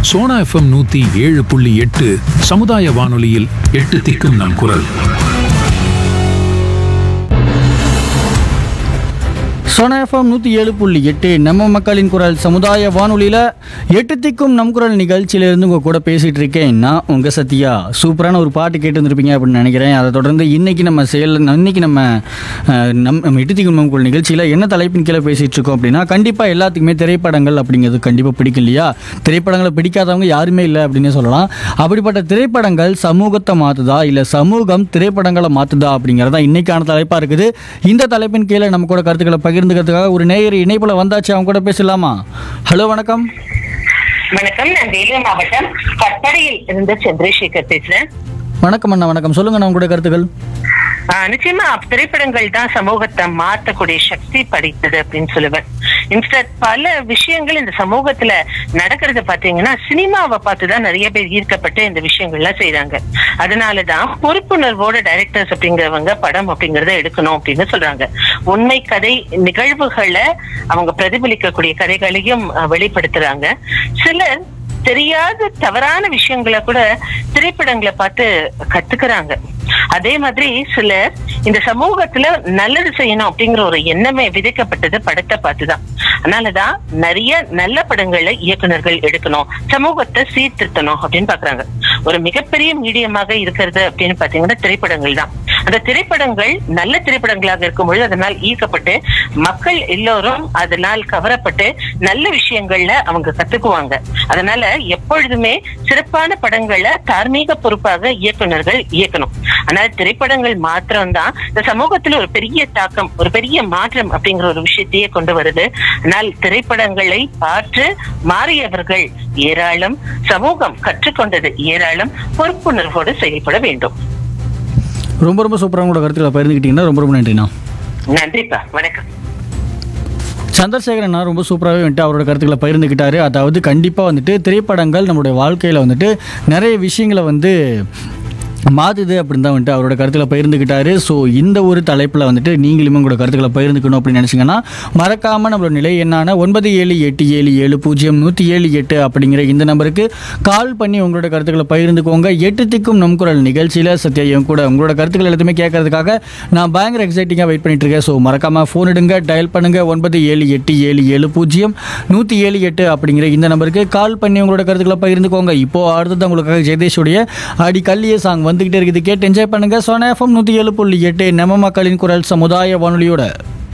Sona FM நூத்தி ஏழு புள்ளி எட்டு சமுதாய வானொலியில் எட்டு திக்கும் நம் குரல் சோனா எஃப்எம் நூற்றி ஏழு புள்ளி எட்டு நம்ம மக்களின் குரல் சமுதாய வானொலியில் எட்டு திக்கும் நம் குரல் நிகழ்ச்சியிலேருந்து உங்கள் கூட பேசிகிட்டு இருக்கேன் நான் உங்கள் சத்யா சூப்பரான ஒரு பாட்டு கேட்டு வந்திருப்பீங்க அப்படின்னு நினைக்கிறேன் அதை தொடர்ந்து இன்னைக்கு நம்ம செயல் இன்னைக்கு நம்ம அஹ், நம் நம்ம எட்டு திக்கும் நம் குரல் நிகழ்ச்சியில் என்ன தலைப்பின் கீழே பேசிகிட்டு இருக்கோம் அப்படின்னா கண்டிப்பாக எல்லாத்துக்குமே திரைப்படங்கள் அப்படிங்கிறது கண்டிப்பாக பிடிக்கும் இல்லையா திரைப்படங்களை பிடிக்காதவங்க யாருமே இல்லை அப்படின்னே சொல்லலாம் அப்படிப்பட்ட திரைப்படங்கள் சமூகத்தை மாற்றுதா இல்லை சமூகம் திரைப்படங்களை மாற்றுதா அப்படிங்கிறதா இன்னைக்கான தலைப்பாக இருக்குது இந்த தலைப்பின் கீழே நம்ம கூட கருத்துக்களை பகிர்ந்துக்கிறதுக்காக ஒரு நேயர் இணைப்பில் வந்தாச்சு அவங்க கூட பேசலாமா ஹலோ வணக்கம் வணக்கம் நான் வேலூர் மாவட்டம் கட்படியில் இருந்து சந்திரசேகர் பேசுறேன் வணக்கம் அண்ணா வணக்கம் சொல்லுங்க நான் உங்களுடைய கருத்துக்கள் ஆஹ் நிச்சயமா திரைப்படங்கள் தான் சமூகத்தை மாற்றக்கூடிய சக்தி படைத்தது அப்படின்னு சொல்லுவேன் இன்ஸ்டன்ட் பல விஷயங்கள் இந்த சமூகத்துல நடக்கிறத பாத்தீங்கன்னா சினிமாவை பார்த்துதான் நிறைய பேர் ஈர்க்கப்பட்டு இந்த விஷயங்கள்லாம் செய்றாங்க அதனாலதான் பொறுப்புணர்வோட டைரக்டர்ஸ் அப்படிங்கிறவங்க படம் அப்படிங்கறத எடுக்கணும் அப்படின்னு சொல்றாங்க உண்மை கதை நிகழ்வுகளை அவங்க பிரதிபலிக்கக்கூடிய கதைகளையும் அஹ், வெளிப்படுத்துறாங்க சிலர் தெரியாத தவறான விஷயங்களை கூட திரைப்படங்களை பார்த்து கத்துக்கிறாங்க அதே மாதிரி சிலர் இந்த சமூகத்துல நல்லது செய்யணும் அப்படிங்கிற ஒரு எண்ணமே விதைக்கப்பட்டது படத்தை பார்த்துதான் அதனாலதான் நிறைய நல்ல படங்களை இயக்குனர்கள் எடுக்கணும் சமூகத்தை சீர்திருத்தணும் அப்படின்னு பாக்குறாங்க ஒரு மிகப்பெரிய மீடியமாக இருக்கிறது அப்படின்னு பாத்தீங்கன்னா திரைப்படங்கள் தான் அந்த திரைப்படங்கள் நல்ல திரைப்படங்களாக இருக்கும் பொழுது அதனால் ஈர்க்கப்பட்டு மக்கள் எல்லோரும் அதனால் கவரப்பட்டு நல்ல விஷயங்கள்ல அவங்க கத்துக்குவாங்க அதனால எப்பொழுதுமே சிறப்பான படங்களை தார்மீக பொறுப்பாக இயக்குனர்கள் இயக்கணும் ஆனால் திரைப்படங்கள் மாத்திரம்தான் இந்த சமூகத்துல ஒரு பெரிய தாக்கம் ஒரு பெரிய மாற்றம் அப்படிங்கிற ஒரு விஷயத்தையே கொண்டு வருது ஆனால் திரைப்படங்களை பார்த்து மாறியவர்கள் ஏராளம் சமூகம் கற்றுக்கொண்டது ஏராளம் பொறுப்புணர்வோடு செயல்பட வேண்டும் ரொம்ப ரொம்ப சூப்பராக உங்களோட கருத்துக்களை பகிர்ந்துக்கிட்டீங்கன்னா ரொம்ப ரொம்ப நன்றிண்ணா நன்றிப்பா வணக்கம் சந்திரசேகரன் அண்ணா ரொம்ப சூப்பராகவே வந்துட்டு அவரோட கருத்துக்களை பகிர்ந்துக்கிட்டாரு அதாவது கண்டிப்பாக வந்துட்டு திரைப்படங்கள் நம்மளுடைய வாழ்க்கையில் வந்துட்டு நிறைய விஷயங்களை வந்து மாற்றுது அப்படின்னு தான் வந்துட்டு அவரோட கருத்துக்களை பகிர்ந்துக்கிட்டாரு ஸோ இந்த ஒரு தலைப்பில் வந்துட்டு நீங்களும் உங்களோட கருத்துக்களை பகிர்ந்துக்கணும் அப்படின்னு நினச்சிங்கன்னா மறக்காமல் நம்மளோட நிலை என்னான ஒன்பது ஏழு எட்டு ஏழு ஏழு பூஜ்ஜியம் நூற்றி ஏழு எட்டு அப்படிங்கிற இந்த நம்பருக்கு கால் பண்ணி உங்களோட கருத்துக்களை பகிர்ந்துக்கோங்க எட்டு திக்கும் நம் குரல் நிகழ்ச்சியில் சத்யா என் கூட உங்களோட கருத்துக்கள் எல்லாத்தையுமே கேட்கறதுக்காக நான் பயங்கர எக்ஸைட்டிங்காக வெயிட் பண்ணிட்டு இருக்கேன் ஸோ மறக்காமல் ஃபோன் எடுங்க டயல் பண்ணுங்க ஒன்பது ஏழு எட்டு ஏழு ஏழு பூஜ்ஜியம் நூற்றி ஏழு எட்டு அப்படிங்கிற இந்த நம்பருக்கு கால் பண்ணி உங்களோட கருத்துக்களை பகிர்ந்துக்கோங்க இப்போ அடுத்தது உங்களுக்காக ஜெயதேஷுடைய அடி கல்லிய சாங் வந்துகிட்டே இருக்குது கேட்டு என்ஜாய் பண்ணுங்க சோனா எஃப்எம் நூற்றி ஏழு புள்ளி எட்டு நம்ம மக்களின் குரல் சமுதாய வானொலியோட